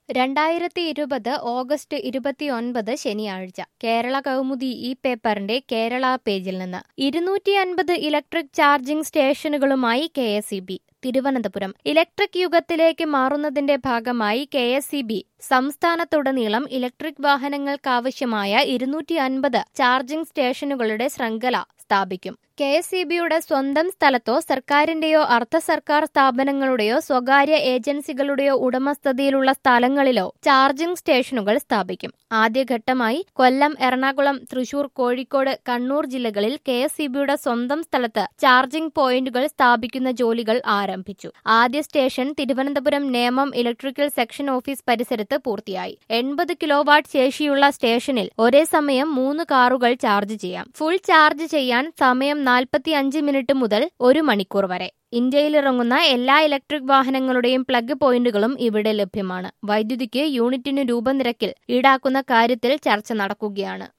രണ്ടായിരത്തി ഇരുപത് ഓഗസ്റ്റ് ഇരുപത്തിയൊൻപത് ശനിയാഴ്ച കേരള കൗമുദി ഈ പേപ്പറിന്റെ കേരള പേജിൽ നിന്ന് ഇരുന്നൂറ്റി അൻപത് ഇലക്ട്രിക് ചാർജിംഗ് സ്റ്റേഷനുകളുമായി K S E B Thiruvananthapuram electric യുഗത്തിലേക്ക് മാറുന്നതിന്റെ ഭാഗമായി കെ എസ് ഇ ബി സംസ്ഥാനത്തുടനീളം ഇലക്ട്രിക് വാഹനങ്ങൾക്കാവശ്യമായ ഇരുന്നൂറ്റി അൻപത് ചാർജിംഗ് സ്റ്റേഷനുകളുടെ ശൃംഖല സ്ഥാപിക്കും കെ എസ് ഇ ബിയുടെ സ്വന്തം സ്ഥലത്തോ സർക്കാരിന്റെയോ അർദ്ധ സർക്കാർ സ്ഥാപനങ്ങളുടെയോ സ്വകാര്യ ഏജൻസികളുടെയോ ഉടമസ്ഥതയിലുള്ള സ്ഥലങ്ങളിലോ ചാർജിംഗ് സ്റ്റേഷനുകൾ സ്ഥാപിക്കും ആദ്യഘട്ടമായി കൊല്ലം എറണാകുളം തൃശൂർ കോഴിക്കോട് കണ്ണൂർ ജില്ലകളിൽ കെ എസ് ഇ ബിയുടെ സ്വന്തം സ്ഥലത്ത് ചാർജിംഗ് പോയിന്റുകൾ സ്ഥാപിക്കുന്ന ജോലികൾ ആരംഭിച്ചു ആദ്യ station Thiruvananthapuram Nemom electrical section office പരിസരത്ത് പൂർത്തിയായി എൺപത് കിലോവാട്ട് ശേഷിയുള്ള സ്റ്റേഷനിൽ ഒരേ സമയം മൂന്ന് കാറുകൾ ചാർജ് ചെയ്യാം ഫുൾ ചാർജ് ചെയ്യാൻ സമയം നാൽപ്പത്തി അഞ്ച് മിനിറ്റ് മുതൽ ഒരു മണിക്കൂർ വരെ ഇന്ത്യയിലിറങ്ങുന്ന എല്ലാ ഇലക്ട്രിക് വാഹനങ്ങളുടെയും പ്ലഗ് പോയിന്റുകളും ഇവിടെ ലഭ്യമാണ് വൈദ്യുതിക്ക് യൂണിറ്റിന് രൂപ നിരക്കിൽ ഈടാക്കുന്ന കാര്യത്തിൽ ചർച്ച നടക്കുകയാണ്